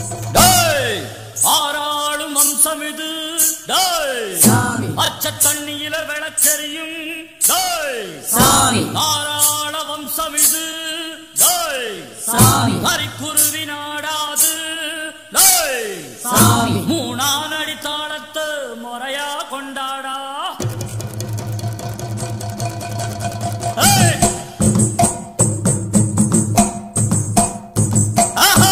டேய் ஆறாளும் வம்சம் இது டேய் சாமி பச்சை தண்ணியில விளச்செறியும் டேய் சாமி தாராள வம்சம் இது டேய் சாமி கரிக்குருவி நாடாது டேய் சாமி மூணாம் அடி தாளத்து முறையா கொண்டாடா ஏய்! ஆஹா!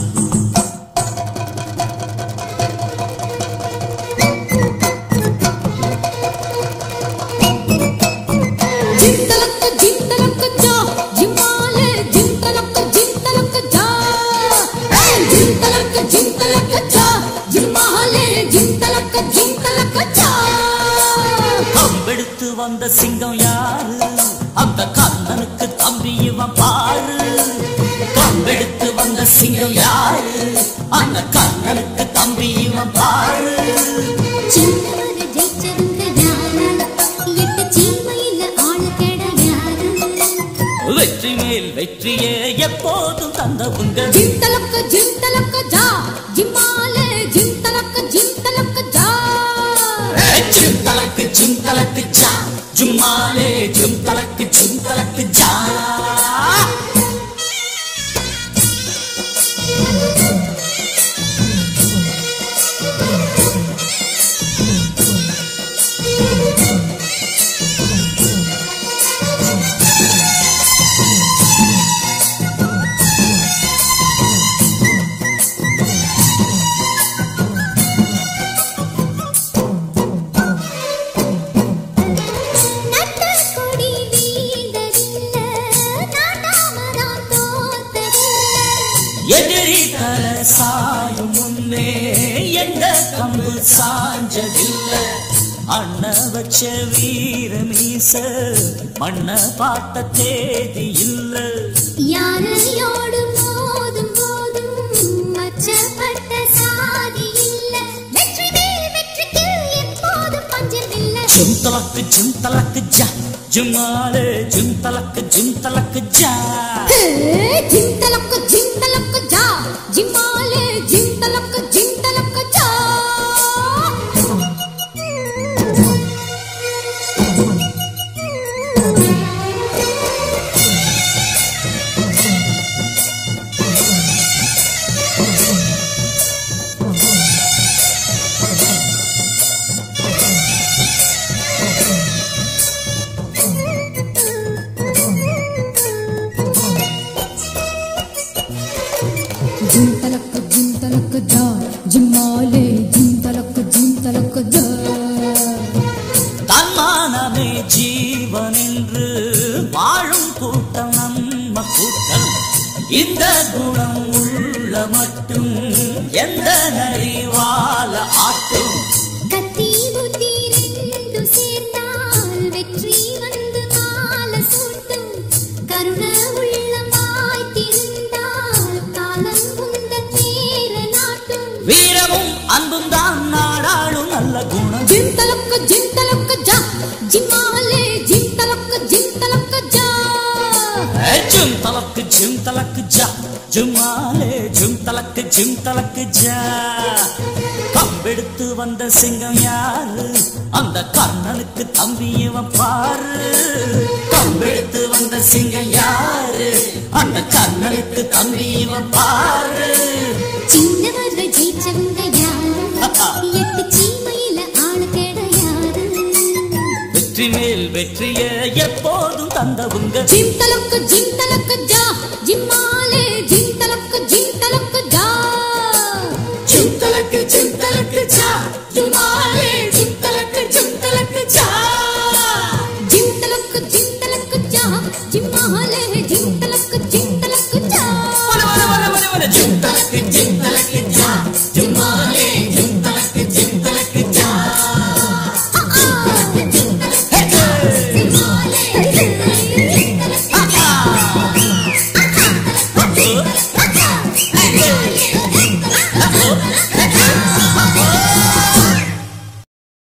జింతలక్క జింతలక్క జా జిమ్మాలే జింతలక్క జింతలక్క జా ఏయ్ జింతలక్క జింతలక్క జా జిమ్మాలే జింతలక్క జింతలక్క జా கம்பெடுத்து வந்த சிங்கம் யாரு அந்த கண்ணனுக்கு தம்பி இவன் பாரு கம்பெடுத்து வந்த சிங்கம் யாரு அந்த கண்ணனுக்கு தம்பி இவன் பாரு சின்னவர ஜெயிச்சவங்க யாரு எட்டு சீமையில ஆளு கிடையாது வெற்றி மேல் வெற்றியே எப்போதும் தந்தவுங்க జింతలక్క జింతలక్క జా జిమ్మాలే జింతలక్క జింతలక్క జా சிந்தலக்கு சிந்தலக்கு ஜா ஜும்மாலே ஜும்தலக்கு சிந்தலக்கு ஜா நட்ட கொடி வீழ்ந்ததில்ல நாட்டாமதான் தோத்ததில்ல எதிரி தல சாயும் முன்னே எந்த கம்பு சாஞ்சதில்ல அண்ண வச்ச வீர மீச மண்ண பார்த்த தேதி இல்ல யானையோடு மோதும் போதும் மச்சப்பட்ட சாதி இல்ல வெற்றி மேல் வெற்றிக்கு எப்போதும் பஞ்சமில்லை ஜும்தலக்கு ஜும்தலக்கு ஜா ஜும்மாலே ஜும்தலக்கு ஜும்தலக்கு ஜா జింతలక్క జింతలక్క జా జిమ్మాలే జింతలక్క జింతలక్క జా జింతలక్క జింతలక్క జా జిమ్మాలే జింతలక్క జింతలక్క జా தன்மானமே ஜீவன் என்று வாழும் கூட்டம் நம்ம கூட்டம் இந்த குணம் உள்ள மட்டும் எந்த நரிவால ஆட்டும் கத்தி புத்தி ரெண்டு சேர்ந்தால் வெற்றி வந்து மால சூட்டும் கருண உள்ளமாய் திருந்தால் காலம் உந்தன் நேர நாட்டும் வீரமும் அன்பும் தான் நாடாளும் நல்ல குணம் జింతలక్క జింతలక్క జా జిమ్మాలే జింతలక్క జింతలక్క జా ஜும் தலக்கு ஜும் தலக்கு ஜா ஜும்மாலே ஜும் தலக்கு ஜும் தலக்கு ஜா கம்பெடுத்து வந்த சிங்கம் யாரு அந்த கர்ணனுக்கு தம்பி இவன் பாரு கம்பெடுத்து வந்த சிங்கம் யாரு அந்த கர்ணனுக்கு தம்பி இவன் பாரு சின்னவர ஜெயிச்சவங்க யாரு எட்டு சீமையில ஆளு கிடையாது வெற்றி மேல் வெற்றிய எப்போதும் தந்தவுங்க జింతలక్క జింతలక్క జా జిమ్మాలే జింతలక్క జింతలక్క జా ஜும்தலக்கு ஜும்தலக்கு ஜா ஜும்மாலே ஜும்தலக்கு ஜும்தலக்கு ஜா జింతలక్క జింతలక్క జా జిమ్మాలే